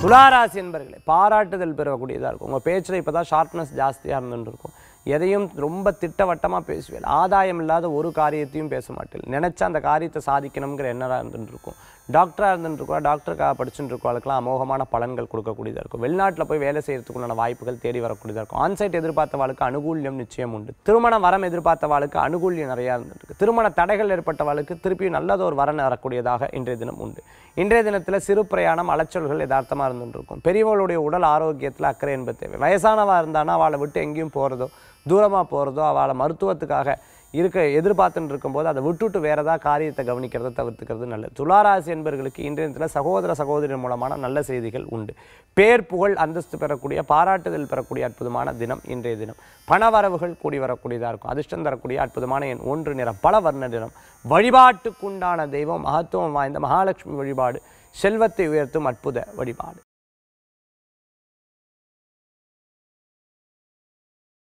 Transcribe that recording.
துளாராசி என்பர்களே பாராட்டுதல் பெறக்கூடியதாக இருக்கும் உங்கள் பேச்சில் இப்போ தான் ஷார்ப்னஸ் ஜாஸ்தியாக இருந்துட்டு இருக்கும் எதையும் ரொம்ப திட்டவட்டமாக பேசுவேன் ஆதாயம் இல்லாத ஒரு காரியத்தையும் பேச மாட்டேன் நினச்சா அந்த காரியத்தை சாதிக்கணுங்கிற எண்ணராக இருந்துட்டு இருக்கும் டாக்டராக இருந்துட்டு இருக்கோம் டாக்டருக்காக படிச்சுட்டு இருக்கவங்களுக்குலாம் அமோகமான பலன்கள் கொடுக்கக்கூடியதாக இருக்கும் வெளிநாட்டில் போய் வேலை செய்கிறதுக்குண்டான வாய்ப்புகள் தேடி வரக்கூடியதாக இருக்கும் ஆன்சைட் எதிர்பார்த்தவாளுக்கு அனுகூல்யம் நிச்சயம் உண்டு திருமண வரம் எதிர்பார்த்தவாளுக்கு அனுகூல்யம் நிறையா இருந்துருக்கு திருமண தடைகள் ஏற்பட்டவாளுக்கு திருப்பி நல்லது ஒரு வரன் வரக்கூடியதாக இன்றைய தினம் உண்டு இன்றைய தினத்தில் சிறு பிரயாணம் அலைச்சல்கள் யதார்த்தமாக இருந்துட்டு இருக்கும் பெரியவர்களுடைய உடல் ஆரோக்கியத்தில் அக்கறை என்பது தேவை வயசானவா இருந்தானா அவளை விட்டு எங்கேயும் போகிறதோ தூரமாக போகிறதோ அவளை மருத்துவத்துக்காக இருக்க எதிர்பார்த்துட்டு இருக்கும்போது அதை விட்டுட்டு வேற ஏதாவது காரியத்தை கவனிக்கிறதை தவிர்த்துக்கிறது நல்லது துளாராசி என்பவர்களுக்கு இன்றைய தினத்தில் சகோதர சகோதரின் மூலமான நல்ல செய்திகள் உண்டு பேர் புகழ் அந்தஸ்து பெறக்கூடிய பாராட்டுதல் பெறக்கூடிய அற்புதமான தினம் இன்றைய தினம் பணவரவுகள் கூடி வரக்கூடியதாக இருக்கும் அதிர்ஷ்டம் தரக்கூடிய அற்புதமான எண் ஒன்று நிறம் பல வர்ண நிறம் வழிபாட்டுக்குண்டான தெய்வம் மகத்துவம் வாய்ந்த மகாலட்சுமி வழிபாடு செல்வத்தை உயர்த்தும் அற்புத வழிபாடு